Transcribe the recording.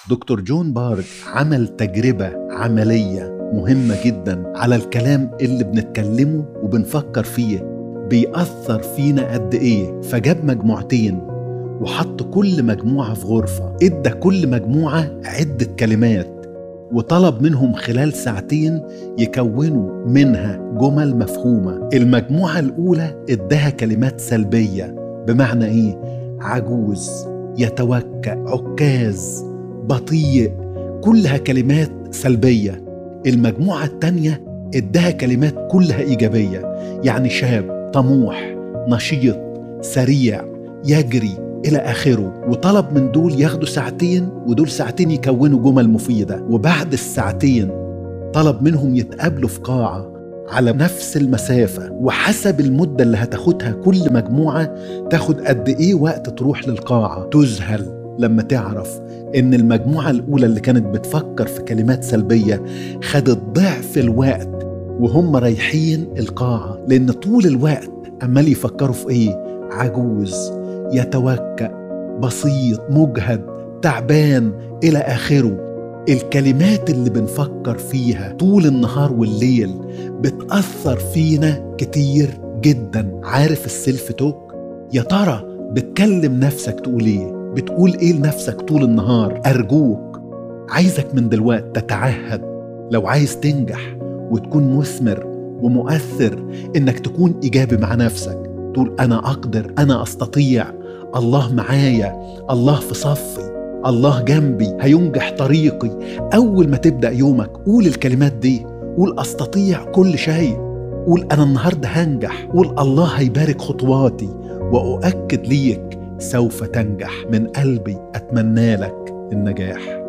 دكتور جون بارك عمل تجربة عملية مهمة جدا على الكلام اللي بنتكلمه وبنفكر فيه بيأثر فينا قد إيه فجاب مجموعتين وحط كل مجموعة في غرفة ادى كل مجموعة عدة كلمات وطلب منهم خلال ساعتين يكونوا منها جمل مفهومة المجموعة الأولى اداها كلمات سلبية بمعنى إيه؟ عجوز يتوكأ عكاز بطيء كلها كلمات سلبية المجموعة التانية اداها كلمات كلها إيجابية يعني شاب طموح نشيط سريع يجري إلى آخره وطلب من دول ياخدوا ساعتين ودول ساعتين يكونوا جمل مفيدة وبعد الساعتين طلب منهم يتقابلوا في قاعة على نفس المسافة وحسب المدة اللي هتاخدها كل مجموعة تاخد قد إيه وقت تروح للقاعة تذهل لما تعرف إن المجموعة الأولى اللي كانت بتفكر في كلمات سلبية خدت ضعف الوقت وهم رايحين القاعة لأن طول الوقت عمال يفكروا في إيه عجوز يتوكأ بسيط مجهد تعبان إلى آخره الكلمات اللي بنفكر فيها طول النهار والليل بتأثر فينا كتير جدا عارف السيلف توك يا ترى بتكلم نفسك تقول ايه بتقول ايه لنفسك طول النهار ارجوك عايزك من دلوقتي تتعهد لو عايز تنجح وتكون مثمر ومؤثر انك تكون ايجابي مع نفسك تقول انا اقدر انا استطيع الله معايا الله في صفي الله جنبي هينجح طريقي اول ما تبدا يومك قول الكلمات دي قول استطيع كل شيء قول انا النهارده هنجح قول الله هيبارك خطواتي واؤكد ليك سوف تنجح من قلبي اتمنى لك النجاح